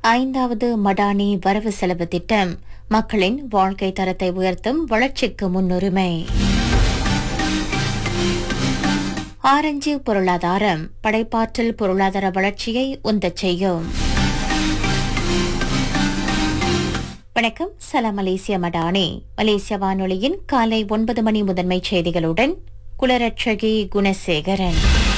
ஐந்தாவது மடானி வரவு செலவு திட்டம் மக்களின் வாழ்க்கை தரத்தை உயர்த்தும் வளர்ச்சிக்கு முன்னுரிமை ஆரஞ்சு பொருளாதாரம் படைப்பாற்றல் பொருளாதார வளர்ச்சியை உந்தச் செய்யும் வணக்கம் சலாம் மலேசிய மடானி மலேசிய வானொலியின் காலை ஒன்பது மணி முதன்மை செய்திகளுடன் குலரட்சகி குணசேகரன்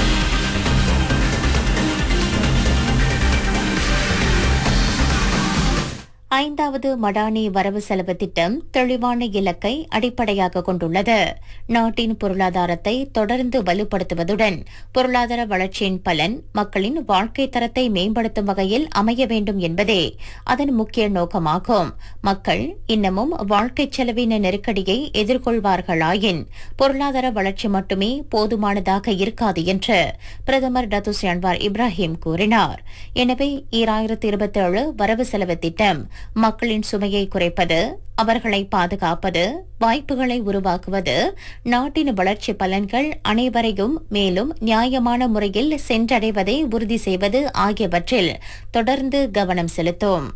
ஐந்தாவது மடானி வரவு செலவு திட்டம் தெளிவான இலக்கை அடிப்படையாக கொண்டுள்ளது நாட்டின் பொருளாதாரத்தை தொடர்ந்து வலுப்படுத்துவதுடன் பொருளாதார வளர்ச்சியின் பலன் மக்களின் வாழ்க்கை தரத்தை மேம்படுத்தும் வகையில் அமைய வேண்டும் என்பதே அதன் முக்கிய நோக்கமாகும் மக்கள் இன்னமும் வாழ்க்கை செலவின நெருக்கடியை எதிர்கொள்வார்களாயின் பொருளாதார வளர்ச்சி மட்டுமே போதுமானதாக இருக்காது என்று பிரதமர் டத்துஸ் அன்வார் இப்ராஹிம் கூறினார் எனவே ஈராயிரத்தி இருபத்தேழு வரவு செலவு திட்டம் மக்களின் சுமையை குறைப்பது அவர்களை பாதுகாப்பது வாய்ப்புகளை உருவாக்குவது நாட்டின் வளர்ச்சி பலன்கள் அனைவரையும் மேலும் நியாயமான முறையில் சென்றடைவதை உறுதி செய்வது ஆகியவற்றில் தொடர்ந்து கவனம் செலுத்தும்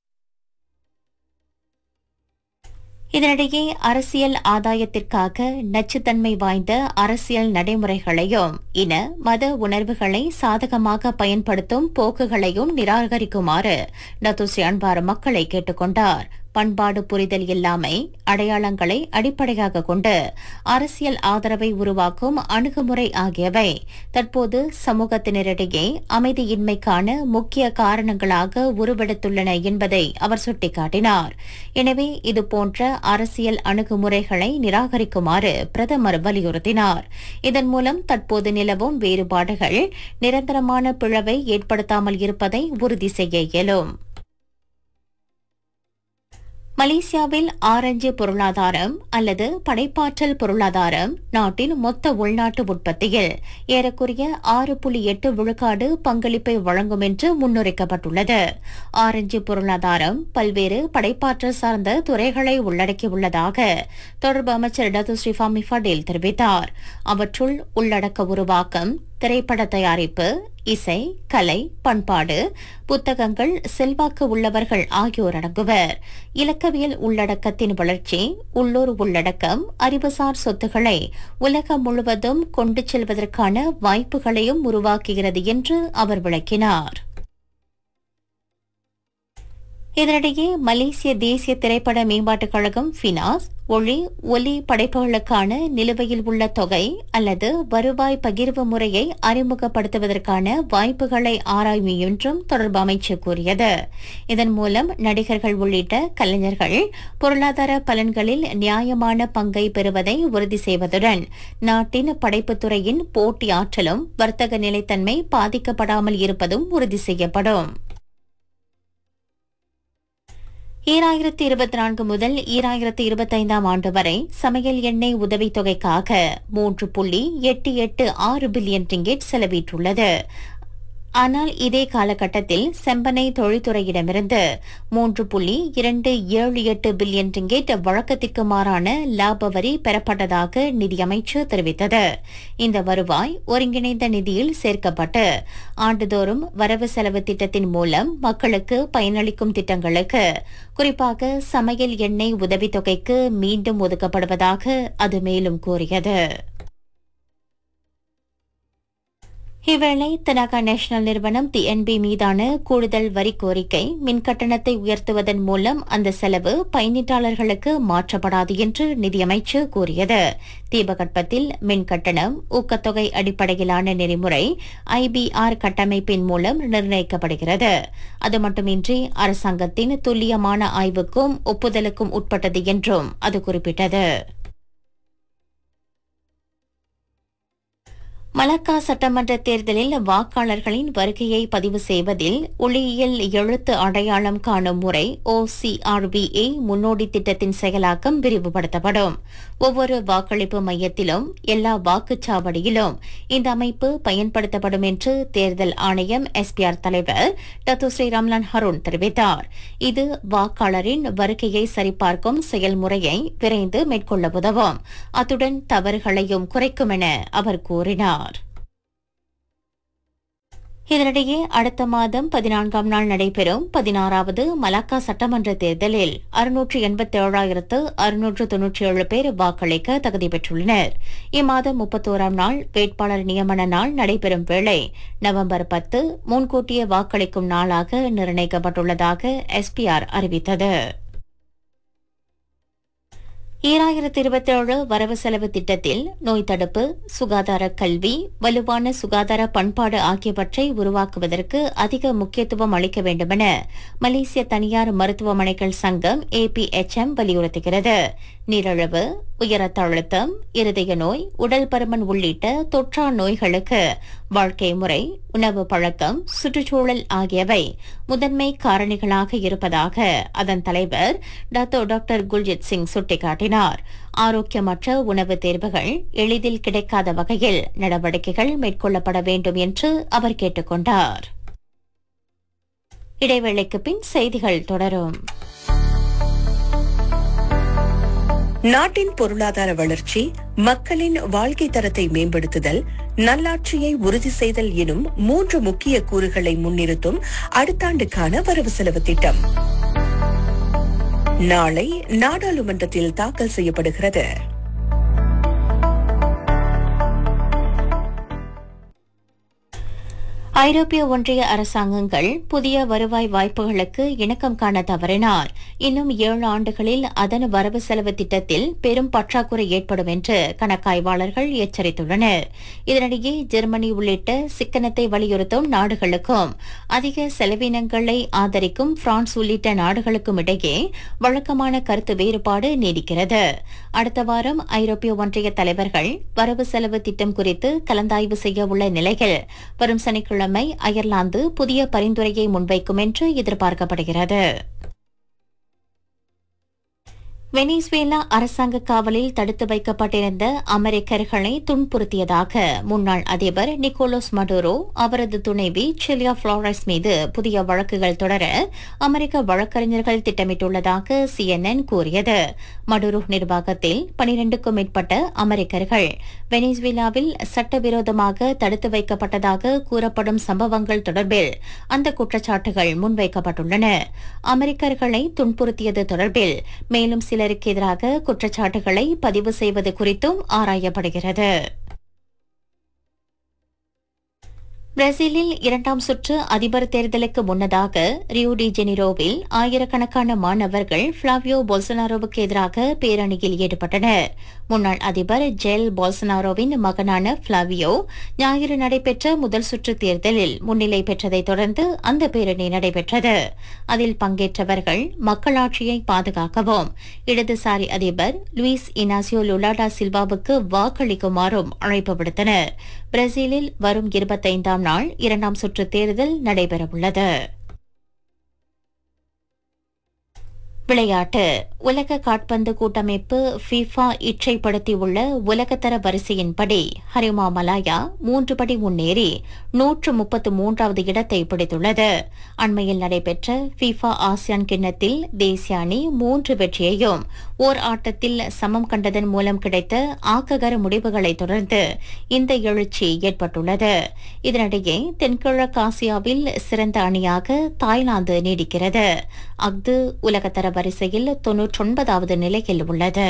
இதனிடையே அரசியல் ஆதாயத்திற்காக நச்சுத்தன்மை வாய்ந்த அரசியல் நடைமுறைகளையும் இன மத உணர்வுகளை சாதகமாக பயன்படுத்தும் போக்குகளையும் நிராகரிக்குமாறு டத்துசி அன்பார் மக்களை கேட்டுக்கொண்டார் பண்பாடு புரிதல் இல்லாமை அடையாளங்களை அடிப்படையாக கொண்டு அரசியல் ஆதரவை உருவாக்கும் அணுகுமுறை ஆகியவை தற்போது சமூகத்தினரிடையே அமைதியின்மைக்கான முக்கிய காரணங்களாக உருவெடுத்துள்ளன என்பதை அவர் சுட்டிக்காட்டினார் எனவே இதுபோன்ற அரசியல் அணுகுமுறைகளை நிராகரிக்குமாறு பிரதமர் வலியுறுத்தினார் இதன் மூலம் தற்போது நிலவும் வேறுபாடுகள் நிரந்தரமான பிளவை ஏற்படுத்தாமல் இருப்பதை உறுதி செய்ய இயலும் மலேசியாவில் ஆரஞ்சு பொருளாதாரம் அல்லது படைப்பாற்றல் பொருளாதாரம் நாட்டின் மொத்த உள்நாட்டு உற்பத்தியில் ஏறக்குறைய ஆறு புள்ளி எட்டு விழுக்காடு பங்களிப்பை வழங்கும் என்று முன்னுரைக்கப்பட்டுள்ளது ஆரஞ்சு பொருளாதாரம் பல்வேறு படைப்பாற்றல் சார்ந்த துறைகளை உள்ளடக்கியுள்ளதாக தொடர்பு அமைச்சர் டத்து ஸ்ரீஃபாமி ஃபடேல் தெரிவித்தார் அவற்றுள் உள்ளடக்க உருவாக்கம் திரைப்பட தயாரிப்பு இசை கலை பண்பாடு புத்தகங்கள் செல்வாக்கு உள்ளவர்கள் ஆகியோர் அடங்குவர் இலக்கவியல் உள்ளடக்கத்தின் வளர்ச்சி உள்ளூர் உள்ளடக்கம் அறிவுசார் சொத்துக்களை உலகம் முழுவதும் கொண்டு செல்வதற்கான வாய்ப்புகளையும் உருவாக்குகிறது என்று அவர் விளக்கினார் இதனிடையே மலேசிய தேசிய திரைப்பட மேம்பாட்டுக் கழகம் ஃபினாஸ் ஒளி ஒலி படைப்புகளுக்கான நிலுவையில் உள்ள தொகை அல்லது வருவாய் பகிர்வு முறையை அறிமுகப்படுத்துவதற்கான வாய்ப்புகளை ஆராயும் என்றும் தொடர்பு அமைச்சு கூறியது இதன் மூலம் நடிகர்கள் உள்ளிட்ட கலைஞர்கள் பொருளாதார பலன்களில் நியாயமான பங்கை பெறுவதை உறுதி செய்வதுடன் நாட்டின் படைப்புத் துறையின் போட்டி ஆற்றலும் வர்த்தக நிலைத்தன்மை பாதிக்கப்படாமல் இருப்பதும் உறுதி செய்யப்படும் ஈராயிரத்தி இருபத்தி நான்கு முதல் ஈராயிரத்தி இருபத்தைந்தாம் ஆண்டு வரை சமையல் எண்ணெய் உதவித்தொகைக்காக மூன்று புள்ளி எட்டு எட்டு ஆறு பில்லியன் ரிங்கெட் செலவிட்டுள்ளது ஆனால் இதே காலகட்டத்தில் செம்பனை தொழில்துறையிடமிருந்து மூன்று புள்ளி இரண்டு ஏழு எட்டு பில்லியன் ரிங்கெட் வழக்கத்திற்கு மாறான லாப வரி பெறப்பட்டதாக நிதியமைச்சு தெரிவித்தது இந்த வருவாய் ஒருங்கிணைந்த நிதியில் சேர்க்கப்பட்டு ஆண்டுதோறும் வரவு செலவு திட்டத்தின் மூலம் மக்களுக்கு பயனளிக்கும் திட்டங்களுக்கு குறிப்பாக சமையல் எண்ணெய் உதவித்தொகைக்கு மீண்டும் ஒதுக்கப்படுவதாக அது மேலும் கூறியது இவ்வேளை தனகா நேஷனல் நிறுவனம் டிஎன்பி மீதான கூடுதல் வரி கோரிக்கை மின் கட்டணத்தை உயர்த்துவதன் மூலம் அந்த செலவு பயனீட்டாளர்களுக்கு மாற்றப்படாது என்று நிதியமைச்சு கூறியது தீபகற்பத்தில் மின் கட்டணம் ஊக்கத்தொகை அடிப்படையிலான நெறிமுறை ஐபிஆர் கட்டமைப்பின் மூலம் நிர்ணயிக்கப்படுகிறது அது மட்டுமின்றி அரசாங்கத்தின் துல்லியமான ஆய்வுக்கும் ஒப்புதலுக்கும் உட்பட்டது என்றும் அது குறிப்பிட்டது மலக்கா சட்டமன்ற தேர்தலில் வாக்காளர்களின் வருகையை பதிவு செய்வதில் ஒளியியல் எழுத்து அடையாளம் காணும் முறை ஓசிஆர்பிஏ முன்னோடி திட்டத்தின் செயலாக்கம் விரிவுபடுத்தப்படும் ஒவ்வொரு வாக்களிப்பு மையத்திலும் எல்லா வாக்குச்சாவடியிலும் இந்த அமைப்பு பயன்படுத்தப்படும் என்று தேர்தல் ஆணையம் எஸ்பிஆர் தலைவர் டத்து ஸ்ரீ ரம்லான் ஹருண் தெரிவித்தார் இது வாக்காளரின் வருகையை சரிபார்க்கும் செயல்முறையை விரைந்து மேற்கொள்ள உதவும் அத்துடன் தவறுகளையும் குறைக்கும் என அவர் கூறினார் இதனிடையே அடுத்த மாதம் பதினான்காம் நாள் நடைபெறும் பதினாறாவது மலாக்கா சட்டமன்ற தேர்தலில் அறுநூற்று எண்பத்தி ஏழாயிரத்து அறுநூற்று தொன்னூற்றி ஏழு பேர் வாக்களிக்க தகுதி பெற்றுள்ளனர் இம்மாதம் முப்பத்தோராம் நாள் வேட்பாளர் நியமன நாள் நடைபெறும் வேளை நவம்பர் பத்து முன்கூட்டிய வாக்களிக்கும் நாளாக நிர்ணயிக்கப்பட்டுள்ளதாக எஸ்பிஆர் அறிவித்தது ஈராயிரத்தி இருபத்தி ஏழு வரவு செலவு திட்டத்தில் நோய் தடுப்பு சுகாதார கல்வி வலுவான சுகாதார பண்பாடு ஆகியவற்றை உருவாக்குவதற்கு அதிக முக்கியத்துவம் அளிக்க வேண்டுமென மலேசிய தனியார் மருத்துவமனைகள் சங்கம் ஏபிஎச்எம் வலியுறுத்துகிறது நீரிழிவு உயர் ரத்த அழுத்தம் இருதய நோய் உடல் பருமன் உள்ளிட்ட தொற்றா நோய்களுக்கு வாழ்க்கை முறை உணவு பழக்கம் சுற்றுச்சூழல் ஆகியவை முதன்மை காரணிகளாக இருப்பதாக அதன் தலைவர் டாத்தோ டாக்டர் குல்ஜித் சிங் சுட்டிக்காட்டினார் ஆரோக்கியமற்ற உணவு தேர்வுகள் எளிதில் கிடைக்காத வகையில் நடவடிக்கைகள் மேற்கொள்ளப்பட வேண்டும் என்று அவர் கேட்டுக் கொண்டார் இடைவேளைக்கு பின் செய்திகள் தொடரும் நாட்டின் பொருளாதார வளர்ச்சி மக்களின் வாழ்க்கை தரத்தை மேம்படுத்துதல் நல்லாட்சியை உறுதி செய்தல் எனும் மூன்று முக்கிய கூறுகளை முன்னிறுத்தும் அடுத்த ஆண்டுக்கான வரவு செலவு திட்டம் நாளை நாடாளுமன்றத்தில் தாக்கல் செய்யப்படுகிறது ஐரோப்பிய ஒன்றிய அரசாங்கங்கள் புதிய வருவாய் வாய்ப்புகளுக்கு இணக்கம் காண தவறினால் இன்னும் ஏழு ஆண்டுகளில் அதன் வரவு செலவு திட்டத்தில் பெரும் பற்றாக்குறை ஏற்படும் என்று கணக்காய்வாளர்கள் எச்சரித்துள்ளனர் இதனிடையே ஜெர்மனி உள்ளிட்ட சிக்கனத்தை வலியுறுத்தும் நாடுகளுக்கும் அதிக செலவினங்களை ஆதரிக்கும் பிரான்ஸ் உள்ளிட்ட நாடுகளுக்கும் இடையே வழக்கமான கருத்து வேறுபாடு நீடிக்கிறது அடுத்த வாரம் ஐரோப்பிய ஒன்றிய தலைவர்கள் வரவு செலவு திட்டம் குறித்து கலந்தாய்வு செய்ய உள்ள நிலையில் வரும் சனிக்கிழமை கிழமை அயர்லாந்து புதிய பரிந்துரையை முன்வைக்கும் என்று எதிர்பார்க்கப்படுகிறது வெனிசுவேலா அரசாங்க காவலில் தடுத்து வைக்கப்பட்டிருந்த அமெரிக்கர்களை துன்புறுத்தியதாக முன்னாள் அதிபர் நிக்கோலஸ் மடுரோ அவரது துணைவி சிலியா புளோரஸ் மீது புதிய வழக்குகள் தொடர அமெரிக்க வழக்கறிஞர்கள் திட்டமிட்டுள்ளதாக சிஎன்என் கூறியது மடுரோ நிர்வாகத்தில் பனிரெண்டுக்கும் மேற்பட்ட அமெரிக்கர்கள் வெனிசுவேலாவில் சட்டவிரோதமாக தடுத்து வைக்கப்பட்டதாக கூறப்படும் சம்பவங்கள் தொடர்பில் அந்த குற்றச்சாட்டுகள் முன்வைக்கப்பட்டுள்ளன அமெரிக்கர்களை துன்புறுத்தியது தொடர்பில் மேலும் சில சிலருக்கு எதிராக குற்றச்சாட்டுகளை பதிவு செய்வது குறித்தும் ஆராயப்படுகிறது பிரேசிலில் இரண்டாம் சுற்று அதிபர் தேர்தலுக்கு முன்னதாக ரியூ டி ஜெனிரோவில் ஆயிரக்கணக்கான மாணவர்கள் பிளாவியோ பொல்சனாரோவுக்கு எதிராக பேரணியில் ஈடுபட்டனர் முன்னாள் அதிபர் ஜெல் பொல்சனாரோவின் மகனான பிளாவியோ ஞாயிறு நடைபெற்ற முதல் சுற்று தேர்தலில் முன்னிலை பெற்றதைத் தொடர்ந்து அந்த பேரணி நடைபெற்றது அதில் பங்கேற்றவர்கள் மக்களாட்சியை பாதுகாக்கவும் இடதுசாரி அதிபர் லூயிஸ் இனாசியோ லுலாடா சில்வாவுக்கு வாக்களிக்குமாறும் அழைப்பு விடுத்தனர் பிரேசிலில் வரும் இருபத்தைந்தாம் நாள் இரண்டாம் சுற்று தேர்தல் நடைபெறவுள்ளது விளையாட்டு உலக காட்பந்து கூட்டமைப்பு ஃபிஃபா இச்சைப்படுத்தியுள்ள உலகத்தர வரிசையின்படி ஹரிமா மலாயா மூன்று படி முன்னேறி நூற்று முப்பத்து மூன்றாவது இடத்தை பிடித்துள்ளது அண்மையில் நடைபெற்ற ஃபிஃபா ஆசியான் கிண்ணத்தில் தேசிய அணி மூன்று வெற்றியையும் ஓர் ஆட்டத்தில் சமம் கண்டதன் மூலம் கிடைத்த ஆக்ககர முடிவுகளை தொடர்ந்து இந்த எழுச்சி ஏற்பட்டுள்ளது இதனிடையே தென்கிழக்கு ஆசியாவில் சிறந்த அணியாக தாய்லாந்து நீடிக்கிறது அஃது உலகத்தர வரிசையில் தொன்னூற்றொன்பதாவது நிலையில் உள்ளது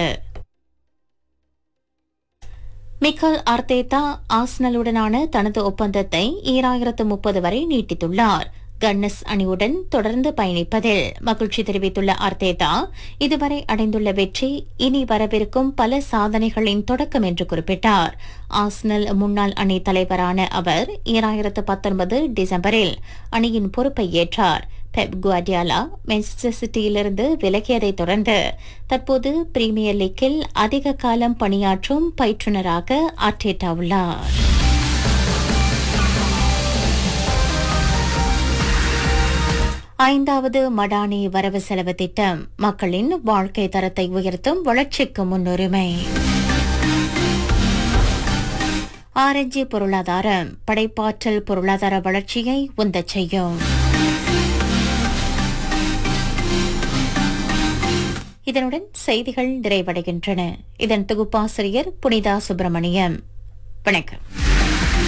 மிக்கல் அர்த்தேதா ஆஸ்னலுடனான தனது ஒப்பந்தத்தை ஈராயிரத்து முப்பது வரை நீட்டித்துள்ளார் கன்னஸ் அணியுடன் தொடர்ந்து பயணிப்பதில் மகிழ்ச்சி தெரிவித்துள்ள அர்த்தேதா இதுவரை அடைந்துள்ள வெற்றி இனி வரவிருக்கும் பல சாதனைகளின் தொடக்கம் என்று குறிப்பிட்டார் ஆஸ்னல் முன்னாள் அணி தலைவரான அவர் ஈராயிரத்து பத்தொன்பது டிசம்பரில் அணியின் பொறுப்பை ஏற்றார் பெப் குவாடியாலா மான்செஸ்டர் சிட்டியிலிருந்து விலகியதைத் தொடர்ந்து தற்போது பிரீமியர் லீக்கில் அதிக காலம் பணியாற்றும் பயிற்றுநராக அர்டேட்டா உள்ளார் ஐந்தாவது மடானி வரவு செலவு திட்டம் மக்களின் வாழ்க்கை தரத்தை உயர்த்தும் வளர்ச்சிக்கு முன்னுரிமை ஆரஞ்சு பொருளாதாரம் படைப்பாற்றல் பொருளாதார வளர்ச்சியை உந்தச் செய்யும் இதனுடன் செய்திகள் நிறைவடைகின்றன இதன் தொகுப்பாசிரியர் புனிதா சுப்பிரமணியம் வணக்கம்